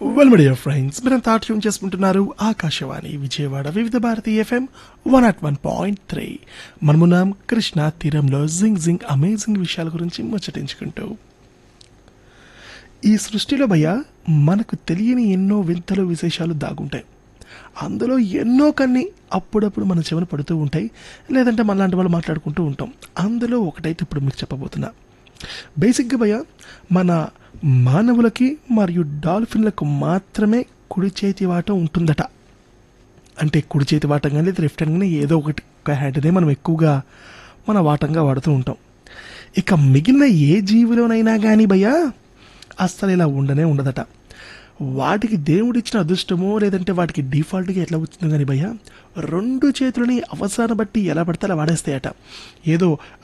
well media friends మీరంతా tune చేసుకుంటున్నారు Akashvani Vijayawada Vividh Bharati FM one at one point three మనమున్నాం కృష్ణా తీరంలో జింగ్ జింగ్ అమేజింగ్ విషయాల గురించి ముచ్చటించుకుంటూ ఈ సృష్టిలో భయ్య మనకు తెలియని ఎన్నో వింతలు విశేషాలు దాగుంటాయి అందులో ఎన్నో కన్ని అప్పుడప్పుడు మన చెవిన పడుతూ ఉంటాయి లేదంటే మనలాంటి వాళ్ళు మాట్లాడుకుంటూ ఉంటాం అందులో ఒకటైతే ఇప్పుడు మీకు చెప్పబోతున్నా బేసిక్గా భయ్య మన మానవులకి మరియు డాల్ఫిన్లకు మాత్రమే కుడి చేతి వాటం ఉంటుందట అంటే కుడి చేతి వాటం కానీ లేదా లెఫ్ట్ హ్యాండ్ కానీ ఏదో ఒకటి ఒక హ్యాండ్నే మనం ఎక్కువగా మన వాటంగా వాడుతూ ఉంటాం ఇక మిగిలిన ఏ జీవిలోనైనా కానీ భయ్యా అస్సలు ఇలా ఉండనే ఉండదట వాటికి దేవుడిచ్చిన అదృష్టమో లేదంటే వాటికి డిఫాల్ట్గా ఎట్లా వచ్చిందో కానీ భయ్య రెండు చేతులని అవసరాన్ని బట్టి ఎలా పడితే అలా వాడేస్తాయట ఏదో